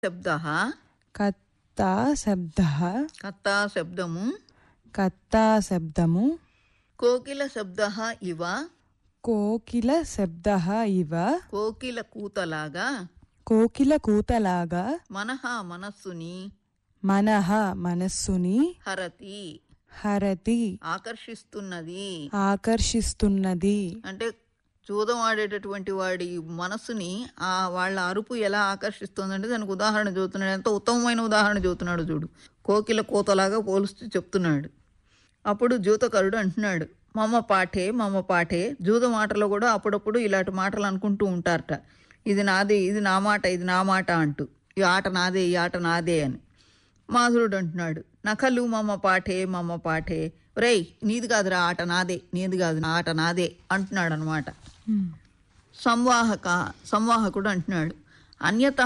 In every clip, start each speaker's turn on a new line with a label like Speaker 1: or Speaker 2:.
Speaker 1: శబ్దः
Speaker 2: కత్తా శబ్దः
Speaker 1: కర్తా శబ్దము
Speaker 2: కత్తా శబ్దము
Speaker 1: కోకిల శబ్దः ఇవ
Speaker 2: కోకిల శబ్దः ఇవ
Speaker 1: కోకిల కూతలాగా
Speaker 2: కోకిల కూతలాగా
Speaker 1: మనహ మనస్సుని
Speaker 2: మనః మనస్సుని
Speaker 1: హరతి
Speaker 2: హరతి
Speaker 1: ఆకర్షిస్తున్నది
Speaker 2: ఆకర్షిస్తున్నది
Speaker 1: అంటే జూదం ఆడేటటువంటి వాడి మనస్సుని ఆ వాళ్ళ అరుపు ఎలా ఆకర్షిస్తుందంటే దానికి ఉదాహరణ చూస్తున్నాడు ఎంత ఉత్తమమైన ఉదాహరణ చూస్తున్నాడు చూడు కోకిల కోతలాగా పోలుస్తూ చెప్తున్నాడు అప్పుడు జూతకరుడు అంటున్నాడు మమ్మ పాఠే మమ్మ పాఠే జూద మాటలో కూడా అప్పుడప్పుడు ఇలాంటి మాటలు అనుకుంటూ ఉంటారట ఇది నాదే ఇది నా మాట ఇది నా మాట అంటూ ఈ ఆట నాదే ఈ ఆట నాదే అని మాధురుడు అంటున్నాడు నకలు మమ్మ పాఠే మమ్మ పాఠే రేయ్ నీది కాదురా ఆట నాదే నీది కాదు నా ఆట నాదే అంటున్నాడు అనమాట సంవాహక సంవాహకుడు అంటున్నాడు అన్యత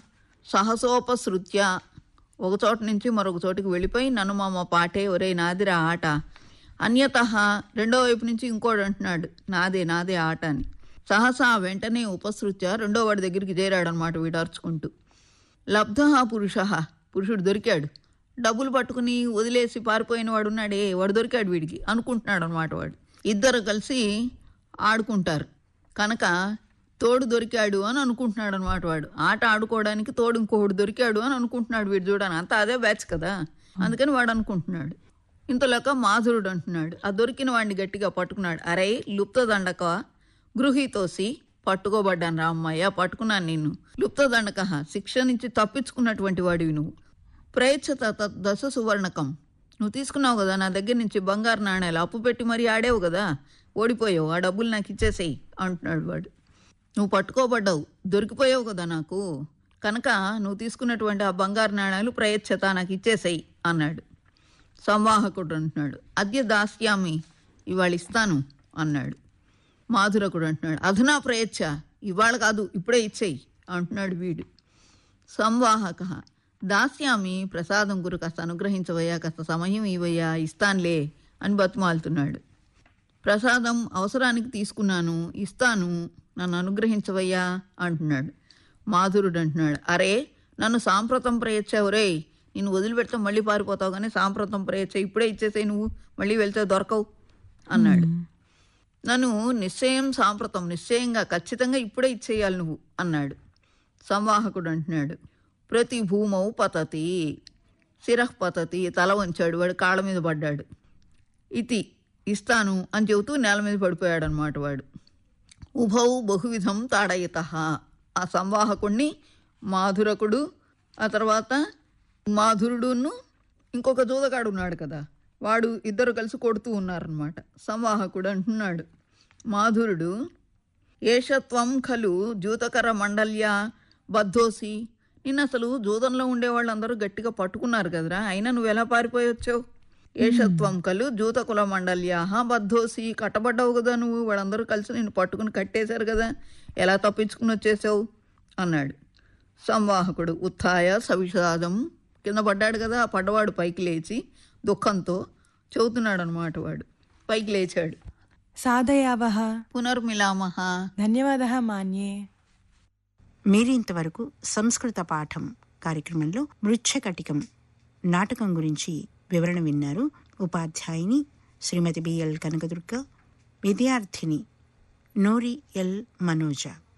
Speaker 1: సహసోపసృత్య ఒక చోట నుంచి మరొక చోటికి వెళ్ళిపోయి నన్ను మామ పాటే ఒరే నాదిరా ఆట అన్యత రెండో వైపు నుంచి ఇంకోడు అంటున్నాడు నాదే నాదే ఆట అని సహసా వెంటనే ఉపసృత్య రెండో వాడి దగ్గరికి చేరాడనమాట వీడు అరుచుకుంటూ లబ్ధ పురుష పురుషుడు దొరికాడు డబ్బులు పట్టుకుని వదిలేసి పారిపోయిన వాడు ఉన్నాడే వాడు దొరికాడు వీడికి అనుకుంటున్నాడు అనమాట వాడు ఇద్దరు కలిసి ఆడుకుంటారు కనుక తోడు దొరికాడు అని అనుకుంటున్నాడు అనమాట వాడు ఆట ఆడుకోవడానికి తోడు ఇంకొకడు దొరికాడు అని అనుకుంటున్నాడు వీడు చూడని అంతా అదే బ్యాచ్ కదా అందుకని వాడు అనుకుంటున్నాడు ఇంతలోక మాధురుడు అంటున్నాడు ఆ దొరికిన వాడిని గట్టిగా పట్టుకున్నాడు అరే లుప్త దండక గృహీతోసి పట్టుకోబడ్డాను రా అమ్మాయ్య పట్టుకున్నాను నిన్ను లుప్త దండక శిక్ష నుంచి తప్పించుకున్నటువంటి వాడివి నువ్వు ప్రయచ్చత తత్ దశ సువర్ణకం నువ్వు తీసుకున్నావు కదా నా దగ్గర నుంచి బంగారు నాణ్యాలు అప్పు పెట్టి మరీ ఆడేవు కదా ఓడిపోయావు ఆ డబ్బులు నాకు ఇచ్చేసేయి అంటున్నాడు వాడు నువ్వు పట్టుకోబడ్డావు దొరికిపోయావు కదా నాకు కనుక నువ్వు తీసుకున్నటువంటి ఆ బంగారు నాణ్యాలు ప్రయచ్చత నాకు ఇచ్చేసేయి అన్నాడు సంవాహకుడు అంటున్నాడు అద్య దాస్యామి ఇవాళ ఇస్తాను అన్నాడు మాధురకుడు అంటున్నాడు అధునా ప్రయచ్చ ఇవాళ కాదు ఇప్పుడే ఇచ్చేయి అంటున్నాడు వీడు సంవాహక దాస్యామి ప్రసాదం గురు కాస్త అనుగ్రహించవయ్యా కాస్త సమయం ఇవయ్యా ఇస్తాన్లే అని బతిమాలుతున్నాడు ప్రసాదం అవసరానికి తీసుకున్నాను ఇస్తాను నన్ను అనుగ్రహించవయ్యా అంటున్నాడు మాధురుడు అంటున్నాడు అరే నన్ను సాంప్రతం ప్రయచ్చావురే నేను వదిలిపెడితే మళ్ళీ పారిపోతావు కానీ సాంప్రతం ప్రయచ్చ ఇప్పుడే ఇచ్చేసే నువ్వు మళ్ళీ వెళ్తే దొరకవు అన్నాడు నన్ను నిశ్చయం సాంప్రతం నిశ్చయంగా ఖచ్చితంగా ఇప్పుడే ఇచ్చేయాలి నువ్వు అన్నాడు సంవాహకుడు అంటున్నాడు ప్రతి భూమౌ పతతి శిరః పతతి తల వంచాడు వాడు కాళ్ళ మీద పడ్డాడు ఇతి ఇస్తాను అని చెబుతూ నేల మీద పడిపోయాడు అనమాట వాడు ఉభౌ బహువిధం తాడయత ఆ సంవాహకుణ్ణి మాధురకుడు ఆ తర్వాత మాధురుడును ఇంకొక జూదగాడు ఉన్నాడు కదా వాడు ఇద్దరు కలిసి కొడుతూ ఉన్నారనమాట సంవాహకుడు అంటున్నాడు మాధురుడు ఏషత్వం ఖలు జూతకర మండల్య బద్ధోసి నిన్ను అసలు జూదంలో ఉండే వాళ్ళందరూ గట్టిగా పట్టుకున్నారు కదరా అయినా నువ్వు ఎలా పారిపోయొచ్చావు ఏషత్వం కలు జూతకుల మండల్యాహ బద్ధోసి కట్టబడ్డావు కదా నువ్వు వాళ్ళందరూ కలిసి నిన్ను పట్టుకుని కట్టేశారు కదా ఎలా తప్పించుకుని వచ్చేసావు అన్నాడు సంవాహకుడు ఉత్థాయ సవిషాదం కింద పడ్డాడు కదా ఆ పడ్డవాడు పైకి లేచి దుఃఖంతో చెబుతున్నాడు అనమాట వాడు పైకి లేచాడు
Speaker 2: సాధయావహ
Speaker 1: పునర్మిలామహ
Speaker 2: ధన్యవాదः మాన్యే
Speaker 3: మీరింతవరకు సంస్కృత పాఠం కార్యక్రమంలో మృచ్ఛకటికం నాటకం గురించి వివరణ విన్నారు ఉపాధ్యాయుని శ్రీమతి బిఎల్ కనకదుర్గ విద్యార్థిని నూరి ఎల్ మనోజ